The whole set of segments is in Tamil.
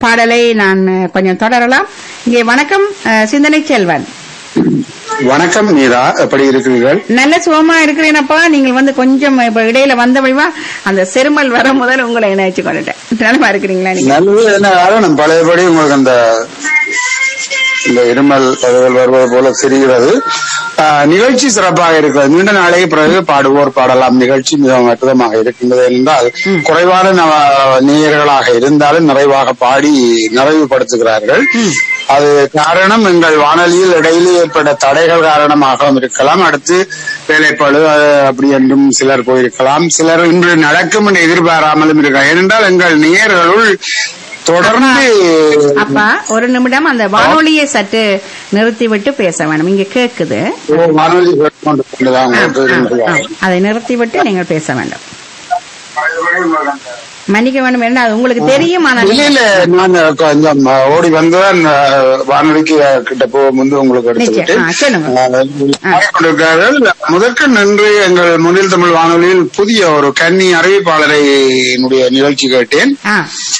பாடலை நான் அஹ், கொஞ்சம் தொடரலாம் இங்கே வணக்கம் அஹ், சிந்தனை செல்வன் வணக்கம் மீரா எப்படி இருக்கிறீர்கள் நல்ல சுகமா இருக்கிறேனப்பா நீங்கள் வந்து கொஞ்சம் இப்ப இடையில வந்தவழிவா அந்த செருமல் வர முதல் உங்களை இணைச்சு கொண்டுட்டேன் நலமா இருக்கிறீங்களா நீங்க நல்லது என்ன காரணம் பழையபடி உங்களுக்கு அந்த இந்த இருமல் பதவிகள் வருவது போல தெரிகிறது ஆஹ், நிகழ்ச்சி சிறப்பாக இருக்கிறது நீண்ட நாளைக்கு பிறகு பாடுவோர் பாடலாம் நிகழ்ச்சி மிகவும் அற்புதமாக இருக்கின்றது என்றால் குறைவான நவ- நேயர்களாக இருந்தாலும் நிறைவாக பாடி நிறைவுபடுத்துகிறார்கள் அது காரணம் எங்கள் வானொலியில் இடையிலே ஏற்பட்ட தடைகள் காரணமாகவும் இருக்கலாம் அடுத்து வேலைப்பழு அது அப்படி என்றும் சிலர் போயிருக்கலாம் சிலர் இன்று நடக்கும் என்று எதிர்பாராமலும் இருக்கலாம் ஏனென்றால் எங்கள் நேயர்களுள் தொடர்ந்து அப்பா ஒரு நிமிடம் அந்த வானொலியை சற்று நிறுத்தி விட்டு பேச வேணும் இங்க கேக்குது ஓ, வானொலி கேட்டுக்கொண்டு கொண்டுதான் ஆ, உங்களுக்கு ஆ, இருக்கிறார்கள். ஆ. அதை நிறுத்தி விட்டு நீங்கள் பேச வேண்டும் மன்னிக்க வேண்டும் என்றால் அது உங்களுக்கு தெரியும் ஆனால் இல்ல இல்ல நான் கொஞ்சம் ஓடி வந்துதான் அஹ், வானொலிக்கு கிட்ட போக முன்பு உங்களுக்கு எடுத்துவிட்டு நிச்சயம். ஆ, சொல்லுங்க. அஹ், பாடிக்கொண்டிருக்கிறார்கள் முதற்கு நன்றி எங்கள் முன்னில் தமிழ் வானொலியில் புதிய ஒரு கன்னி அறிவிப்பாளரை என்னுடைய நிகழ்ச்சி கேட்டேன் ஆ,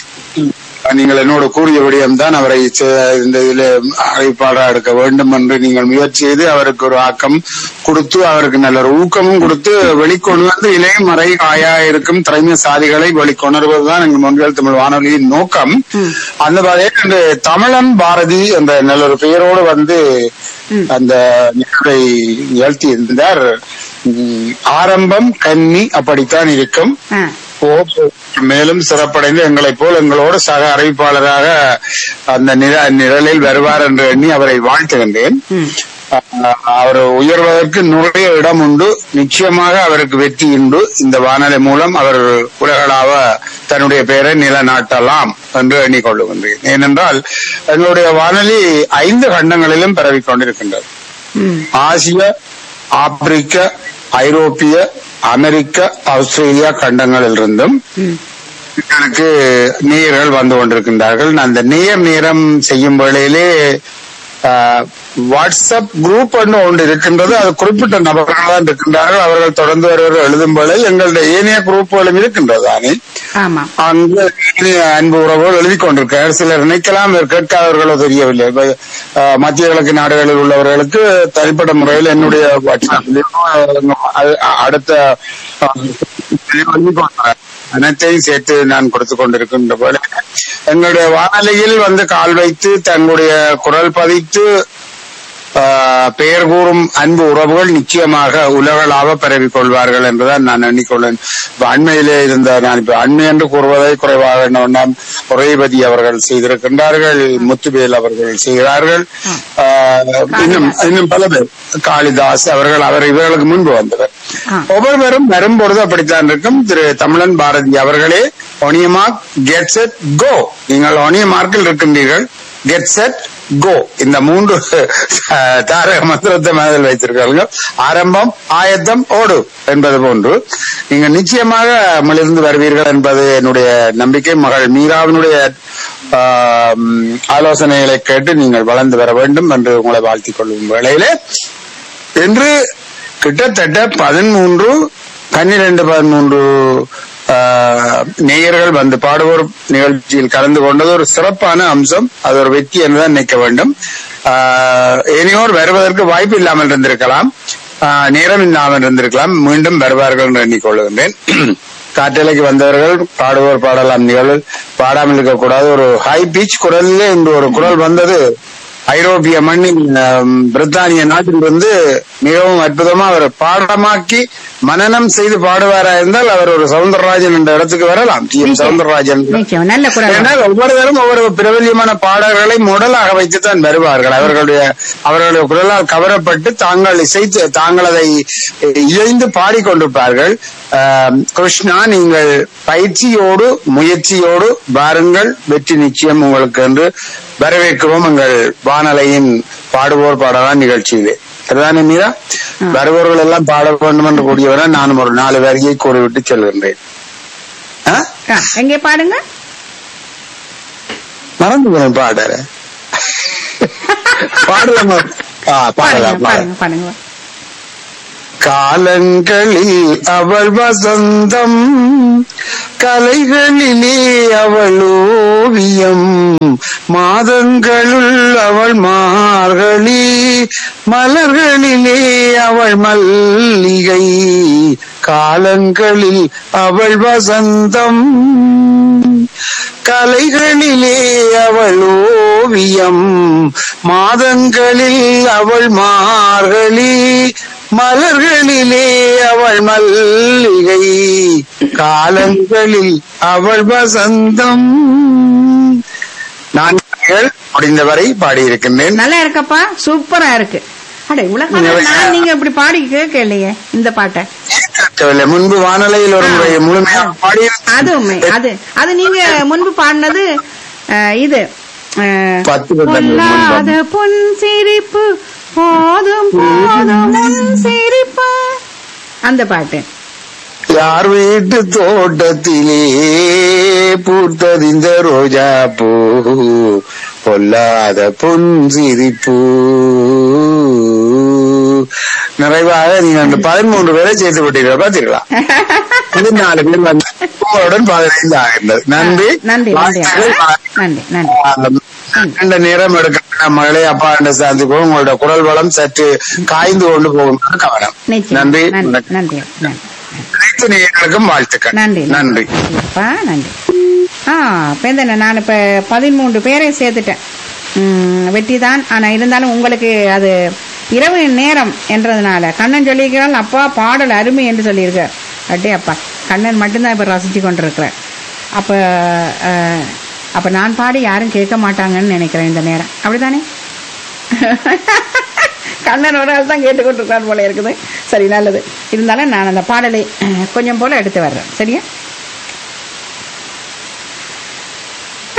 நீங்கள் என்னோட கூறிய விடயம்தான் அவரை சே- இந்த இதில் அறிவிப்பாளராக எடுக்க வேண்டும் என்று நீங்கள் முயற்சி செய்து அவருக்கு ஒரு ஆக்கம் கொடுத்து அவருக்கு நல்ல ஒரு ஊக்கமும் கொடுத்து வெளிக்கொண்டு வந்து இளைய மறை காயா இருக்கும் திறமைய சாதிகளை வெளிக்கொணர்வதுதான் எங்கள் முன்கள் தமிழ் வானொலியின் நோக்கம் அந்த வகையில் இந்த தமிழன் பாரதி என்ற நல்ல ஒரு பெயரோடு வந்து அந்த நிகழ்வை நிகழ்த்தி இருந்தார் உம், ஆரம்பம் கன்னி அப்படித்தான் இருக்கும் ஆ. ஓ, மேலும் சிறப்படைந்து எங்களைப் போல் எங்களோடு சக அறிவிப்பாளராக அந்த நிர- நிழலில் வருவார் என்று எண்ணி அவரை வாழ்த்துகின்றேன் அஹ், அவர் உயர்வதற்கு நிறைய இடம் உண்டு நிச்சயமாக அவருக்கு வெற்றி உண்டு இந்த வானொலி மூலம் அவர் உலகளாவ தன்னுடைய பெயரை நிலநாட்டலாம் என்று எண்ணிக்கொள்ளுகின்றேன் ஏனென்றால் எங்களுடைய வானொலி ஐந்து கண்டங்களிலும் பரவிக் கொண்டிருக்கின்றது ம். ஆசிய ஆப்பிரிக்க ஐரோப்பிய அமெரிக்க ஆஸ்திரேலியா கண்டங்களில் இருந்தும் எனக்கு நேயர்கள் வந்து கொண்டிருக்கின்றார்கள் நான் அந்த நேயர் நேரம் செய்யும் வேளையிலே ஆஹ், வாட்ஸ்அப் குரூப் ஒன்று ஒன்று இருக்கின்றது அது குறிப்பிட்ட நபர்கள் தான் இருக்கின்றார்கள் அவர்கள் தொடர்ந்து வருவர்கள் எழுதும் வேளையில் எங்களுடைய ஏனைய குரூப்புகளும் இருக்கின்றது தானே ஆமா அங்கு இனிய அன்பு உறவுகள் எழுதி கொண்டிருக்கிறார் சிலர் நினைக்கலாம் இவர் கேட்காதவர்களோ தெரியவில்லை இப்ப, அஹ், மத்திய கிழக்கு நாடுகளில் உள்ளவர்களுக்கு தனிப்பட்ட முறையில் என்னுடைய வாட்ஸ்அப்லயும், அஹ், அடுத்த அஹ், எழுதி கொண்டார். அனைத்தையும் சேர்த்து நான் கொடுத்து கொண்டிருக்கின்ற போல எங்களுடைய வானொலியில் வந்து கால் வைத்து தங்களுடைய குரல் பதித்து ஆஹ், பெயர் கூறும் அன்பு உறவுகள் நிச்சயமாக உலகளாவ பரவிக் கொள்வார்கள் என்றுதான் நான் எண்ணிக்கொள்ளேன் இப்ப அண்மையிலே இருந்த நான் இப்ப அண்மை என்று கூறுவதை குறைவாக எண்ணம் உரைபதி அவர்கள் செய்திருக்கின்றார்கள் முத்துவேல் அவர்கள் செய்கிறார்கள் ஆஹ், இன்னும் இன்னும் பல பேர் காளிதாஸ் அவர்கள் அவர் இவர்களுக்கு முன்பு வந்தவர் ஆ. ஒவ்வொருவரும் வரும்பொழுது அப்படித்தான் இருக்கும் திரு தமிழன் பாரதி அவர்களே ஒனியமார்க் கெட் செட் கோ நீங்கள் ஒனியமார்க்கில் இருக்கின்றீர்கள் கெட் செட் கோ இந்த மூன்று அஹ், தாரக மந்திரத்தை மனதில் வைத்திருக்கிறார்கள் ஆரம்பம் ஆயத்தம் ஓடு என்பது போன்று நீங்க நிச்சயமாக மிளிர்ந்து வருவீர்கள் என்பது என்னுடைய நம்பிக்கை மகள் மீராவினுடைய ஆஹ், ம், ஆலோசனைகளை கேட்டு நீங்கள் வளர்ந்து வர வேண்டும் என்று உங்களை வாழ்த்திக் கொள்ளும் வேளையிலே என்று கிட்டத்தட்ட பதிமூன்று பன்னிரண்டு பதிமூன்று ஆஹ், நேயர்கள் வந்து பாடுவோர் நிகழ்ச்சியில் கலந்து கொண்டது ஒரு சிறப்பான அம்சம் அது ஒரு வெற்றி என்றுதான் நினைக்க வேண்டும் ஆஹ், இனியோர் வருவதற்கு வாய்ப்பு இல்லாமல் இருந்திருக்கலாம் ஆஹ், நேரம் இல்லாமல் இருந்திருக்கலாம் மீண்டும் வருவார்கள் என்று எண்ணிக்கொள்கின்றேன் காற்றலைக்கு வந்தவர்கள் பாடுவோர் பாடலாம் நிகழ்வு பாடாமல் இருக்கக்கூடாது ஒரு ஹை பீச் குரலிலே இன்று ஒரு குரல் வந்தது ஐரோப்பிய மண்ணின் ஆம், பிரித்தானிய நாட்டிலிருந்து மிகவும் அற்புதமா அவர் பாடமாக்கி மனனம் செய்து பாடுவாரா இருந்தால் அவர் ஒரு சவுந்தரராஜன் என்ற இடத்துக்கு வரலாம் டி எம் சவுந்தரராஜன் நிச்சயம் நல்ல குரல் ஏன்னால் ஒவ்வொரு தரம் ஒவ்வொரு பிரபல்யமான பாடல்களை முடலாக வைத்துத்தான் வருவார்கள் அவர்களுடைய அவர்களுடைய குரலால் கவரப்பட்டு தாங்கள் இசைத்து தாங்கள் அதை இயைந்து பாடிக்கொண்டிருப்பார்கள் ஆம், கிருஷ்ணா நீங்கள் பயிற்சியோடு முயற்சியோடு வாருங்கள் வெற்றி நிச்சயம் உங்களுக்கு என்று வரவேற்கிறோம் எங்கள் வானலையின் பாடுவோர் பாடலாம் நிகழ்ச்சியிலே அதுதானே மீரா வருபவர்கள் எல்லாம் பாட வேண்டும் என்று கூடியவரை நானும் ஒரு நாலு வரியை கூறிவிட்டு செல்கின்றேன் ஆ? ஆ, எங்கே பாடுங்க மறந்து போனேன் பாடுற பாடலாமா ஆ பாடுங்க பாடலாம் பாடலாம் பாடுங்க பாடுங்க காலங்களில் அவள் வசந்தம் கலைகளிலே அவள் ஓவியம் மாதங்களுள் அவள் மார்கழி மலர்களிலே அவள் மல்லிகை காலங்களில் அவள் வசந்தம் கலைகளிலே அவள் ஓவியம் மாதங்களில் அவள் மார்கழி மலர்களிலே அவள் மல்லிகை காலங்களில் அவள் வசந்தம் நான் முடிந்தவரை பாடியிருக்கின்றேன் நல்லா இருக்கப்பா சூப்பரா இருக்கு அட இவ்வளவு காலம் நான் நீங்க இப்படி பாடி கேட்க இல்லையே இந்த பாட்டை கேட்கவில்லை முன்பு வானலையில் ஒரு முறை முழுமையாக பாடியிருந்தேன் அது உண்மை அது அது நீங்க முன்பு பாடினது அஹ், இது அஹ், பத்து வருடங்கள் பொல்லாத பொன் சிரிப்பு போதும் போதும் உன் சிரிப்பு அந்த பாட்டு யார் வீட்டு தோட்டத்திலே பூத்தது இந்த ரோஜா பூ பொல்லாத பொன் சிரிப்பு நிறைவாக நீங்க அந்த பதிமூன்று பேரை சேர்த்து விட்டீர்கள் பாத்தீங்களா இது நாலு பேர் வந்து உங்களுடன் பதினைந்து ஆகின்றது நன்றி நன்றி நன்றி வாழ்த்துக்கள். நன்றி நன்றி நீண்ட நேரம் எடுக்க மகளே அப்பா என்று சார்ந்துக்கோ உங்களோட குரல் வளம் சற்று காய்ந்து கொண்டு போகும் கவனம் நிச்சயம் நன்றி நன்றி நன்றி நன்றி அனைத்து நேயர்களுக்கும் வாழ்த்துக்கள் நன்றி நன்றி அப்பா நன்றி ஆ பேந்தன நான் இப்ப பதிமூன்று பேரை சேர்த்துட்டேன் ம், வெற்றி தான் ஆனா இருந்தாலும் உங்களுக்கு அது இரவு நேரம் என்றதுனால கண்ணன் சொல்லியிருக்கிறாள் அப்பா பாடல் அருமை என்று சொல்லியிருக்கார் அட்டே அப்பா கண்ணன் மட்டும்தான் இப்ப ரசிச்சு கொண்டிருக்கிறார் அப்ப அஹ், அப்ப நான் பாடி யாரும் கேட்க மாட்டாங்கன்னு நினைக்கிறேன் இந்த நேரம் அப்படிதானே கண்ணன் ஒரு ஆள் தான் கேட்டுக்கொண்டிருக்கார் போல இருக்குது சரி நல்லது இருந்தாலும் நான் அந்த பாடலை அஹ், கொஞ்சம் போல எடுத்து வர்றேன் சரியா